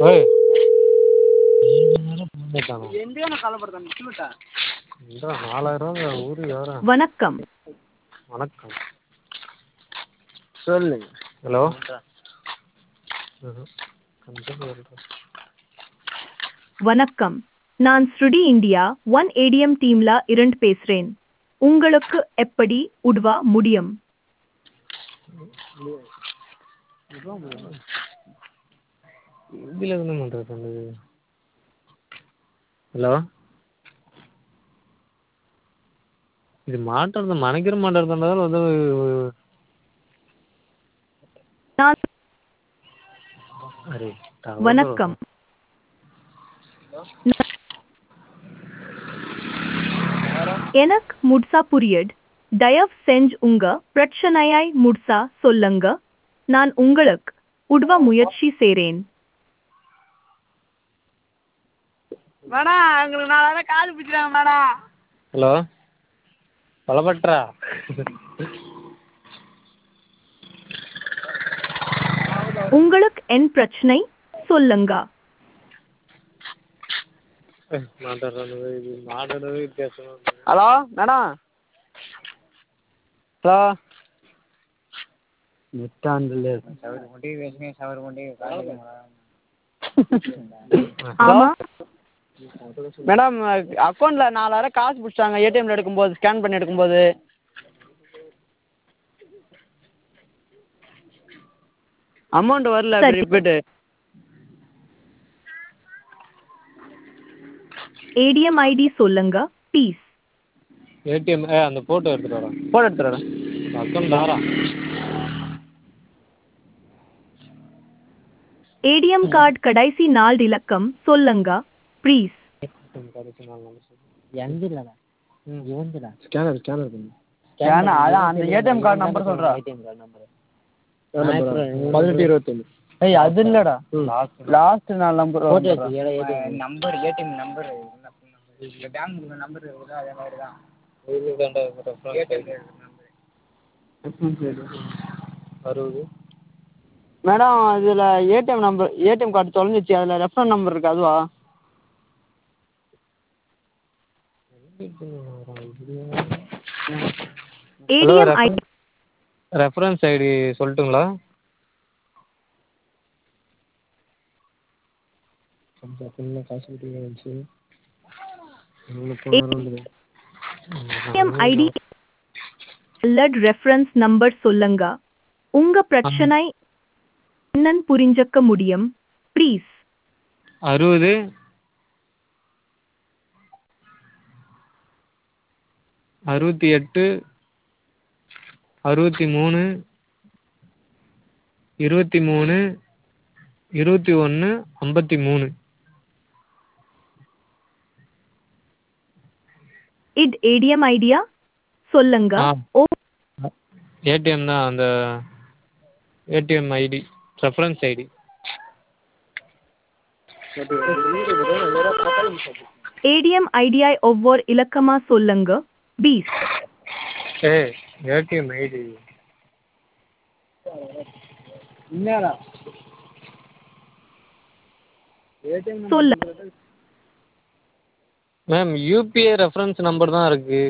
ఓయ్ ఏంటన్నా ఎందుకన్నా కలపడతాను చూట ఏంట్రా நாலாயிரம் ரூபா ஊரு ఎవరా வணக்கம் வணக்கம் சொல்லுங்க ஹலோ கண்டிப்பாக சொல்கிறேன் வணக்கம் நான் ஸ்ருடி இந்தியா ஒன் ஏடிஎம் டீம்ல இருந்து பேசுறேன் உங்களுக்கு எப்படி உதவ முடியும் இதில் என்ன பண்ணுறது அந்த ஹலோ ఇది మాట్లాడదాం మనకి మాట్లాడుతున్నారు ಅದು நான் అరే வணக்கம் எனக்கு முட்சா புரியட் தயவு செஞ்சு உங்க பிரச்சனையாய் முட்சா சொல்லுங்க நான் உங்களுக்கு உதவ முயற்சி செய்றேன் மேடம் எங்களுக்கு நாலாயிரம் கால் பிடிச்சிட்டாங்க மேடம் హలో పొలపట్రా உங்களுக்கு என் பிரச்சனை சொல்லுங்க మాట్లాడరాను ఇది మాట్లాడేది వ్యత్యాసం ஹலோ மேடம் ஹலோ நெட்டாண்டு లేదు ஆமா மேடம் அக்கௌண்ட்ல நாலாயிரம் காசு பிடிச்சிட்டாங்க ஏடிஎம்ல எடுக்கும்போது ஸ்கேன் பண்ணி எடுக்கும்போது அமௌண்ட் வரல சரி. ரிப்பீட்டு ஏடிஎம் ஐடி சொல்லுங்க ப்ளீஸ் ஏடிஎம் ஏ அந்த ஃபோட்டோ எடுத்துட்டு வரேன் போட்டு எடுத்துறேன் அக்கௌண்ட் தாரா ஏடிஎம் கார்டு கடைசி நாலு இலக்கம் சொல்லுங்க ப்ளீஸ் கடைசி நாலு நம்பர் சொல்லு எந்திலடா ம் இவந்திடா ஸ்கேனர் ஸ்கேனர் பண்ணு ஏன்னா அதான் அந்த ஏடிஎம் கார்டு நம்பர் சொல்றா ஏடிஎம் கார்டு நம்பர் பதினெட்டு இருபத்தொன்று ஏய் அது இல்லடா லாஸ்ட் நாலு நம்பர் போட்டு வச்சு ஏடா ATM number ATM number bank number இருக்குதோ அதே மாதிரி தான் அறுபது மேடம் இதுல ஏடிஎம் நம்பர் ஏடிஎம் கார்டு தொலைஞ்சிச்சு அதுல ரெஃபரன் நம்பர் இருக்கு அதுவா ஏடிஎம் ஐடி ரெஃபரன்ஸ் ஐடி சொல்லட்டுங்களா காசு கட்டி ஏடிஎம் ஐடி அல்லது ரெஃபரன்ஸ் நம்பர் சொல்லுங்க உங்க பிரச்சனை என்னன்னு புரிஞ்சுக்க முடியும் ப்ளீஸ் அறுபது அறுபத்தி எட்டு அறுபத்தி மூணு இருபத்தி மூணு இருபத்தி ஒன்று ஐம்பத்தி மூணு இட் ஏடிஎம் ஐடியா சொல்லுங்க ஆ. ஓ ஏடிஎம் தான் அந்த ATM ID reference ID ATM ஐடியாய் ஒவ்வொரு இலக்கமா சொல்லுங்க ப்ளீஸ் ஏ ஏடிஎம் ஐடி என்னடா சொல்ல மேம் யூபிஐ ரெஃபரன்ஸ் நம்பர் தான் இருக்கு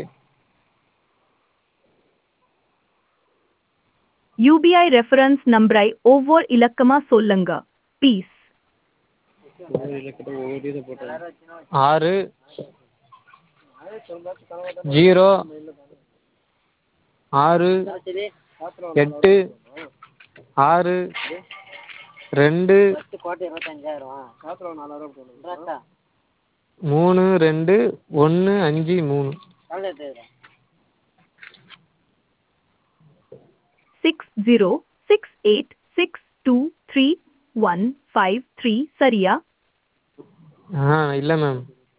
யூபிஐ ரெஃபரன்ஸ் நம்பரை ஒவ்வொரு இலக்கமா சொல்லுங்க ப்ளீஸ் ஆறு ஜீரோ ஆறு எட்டு ஆறு ரெண்டு கோட்டை இருபத்தஞ்சாயிரம் மூணு ரெண்டு ஒன்று அஞ்சு மூணு six zero six eight six two three one five three சரியா ஆ இல்லை ma'am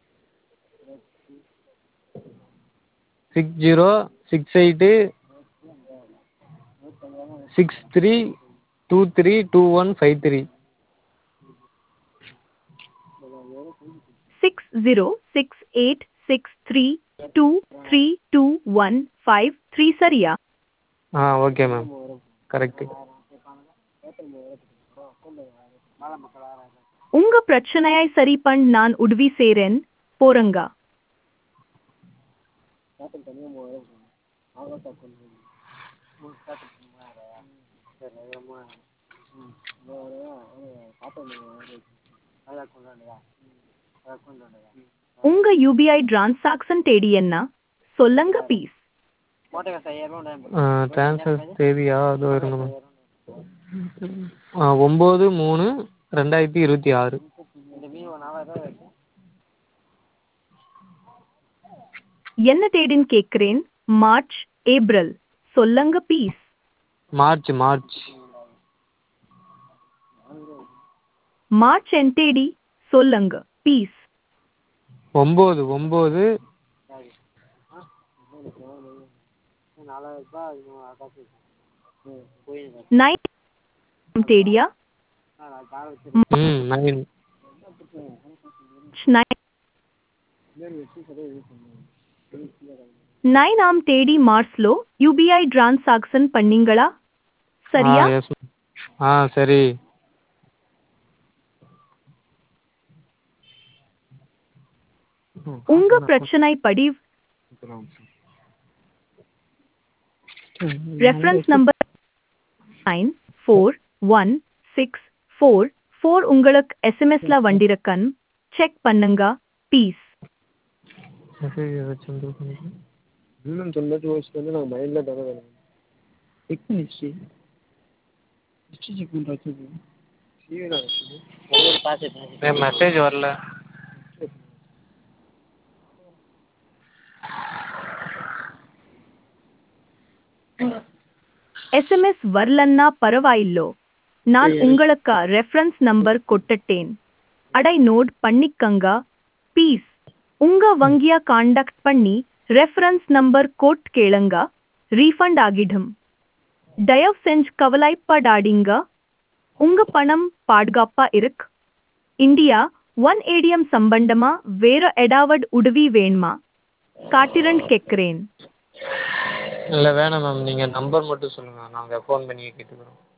six zero six eight six three two three two one five three six zero six eight six three two three two one five three சரியா ஆ okay ma'am correct உங்க பிரச்சனையை சரி பண்ண நான் உதவி செய்றேன் போறங்க உங்க யூபிஐ டிரான்சாக்ஷன் தேதி என்ன சொல்லுங்க ப்ளீஸ் போட்டுங்க சார் ஐயாயிரரூவா ட்ரான்ஸ்ஃபர் தேதியா அதோ இருங்க மேம் ஆ ஒம்பது மூணு ரெண்டாயிரத்தி இருபத்தி ஆறு இந்த மீன் ஒரு நாலாயிரரூவா இருக்கு என்ன தேதின்னு கேட்கிறேன் மார்ச் ஏப்ரல் சொல்லுங்க ப்ளீஸ் மார்ச் மார்ச் மார்ச் என் தேதி சொல்லுங்க ப்ளீஸ் ஒம்பது ஒம்பது நாலாயிரரூபா அது காசு ம் போயிடுங்க நைன் தேதியா ஆ நான் காரை வச்சு ம் நைன் நைன் நைனாம் தேதி மார்ச்லோ யூபிஐ டிரான்சாக்ஷன் பண்ணீங்களா சரியா ஆ எஸ் ஆ சரி உங்க பிரச்சனை படி reference number nine four one six four four உங்களுக்கு எஸ்எம்எஸ்ல வண்டிருக்கன் செக் பண்ணுங்க ப்ளீஸ் மெசேஜ் ஏதாச்சும் வந்துருக்கும் இன்னும் தொண்ணூற்றி வருஷத்துக்கு வந்து நாங்கள் மைண்டில் தர வேணும் செக் பண்ணி ஹிஸ்ட்ரி ஹிஸ்ட்ரி செக் பண்ணுற வச்சு சீவிரா ஒவ்வொரு பாஸ் மெசேஜ் வரல எஸ்எம்எஸ் வரலன்னா பரவாயில்லோ நான் உங்களுக்கு ரெஃபரன்ஸ் நம்பர் கொட்டட்டேன் அடை நோட் பண்ணிக்கங்க ப்ளீஸ் உங்க வங்கிய காண்டாக்ட் பண்ணி ரெஃபரன்ஸ் நம்பர் கோட் கேளுங்க ரீஃபண்ட் ஆகிடும் தயவு செஞ்சு கவலைப்படாதீங்க உங்க பணம் பாதுகாப்பா இருக்கு இந்தியா ஒன் ஏடிஎம் சம்பந்தமா வேற எடாவட் உதவி வேணுமா காட்டிரண்ட் கேட்கிறேன் இல்லை வேணாம் மேம் நீங்கள் நம்பர் மட்டும் சொல்லுங்கள் நாங்கள் ஃபோன் பண்ணி கேட்டுக்கிறோம்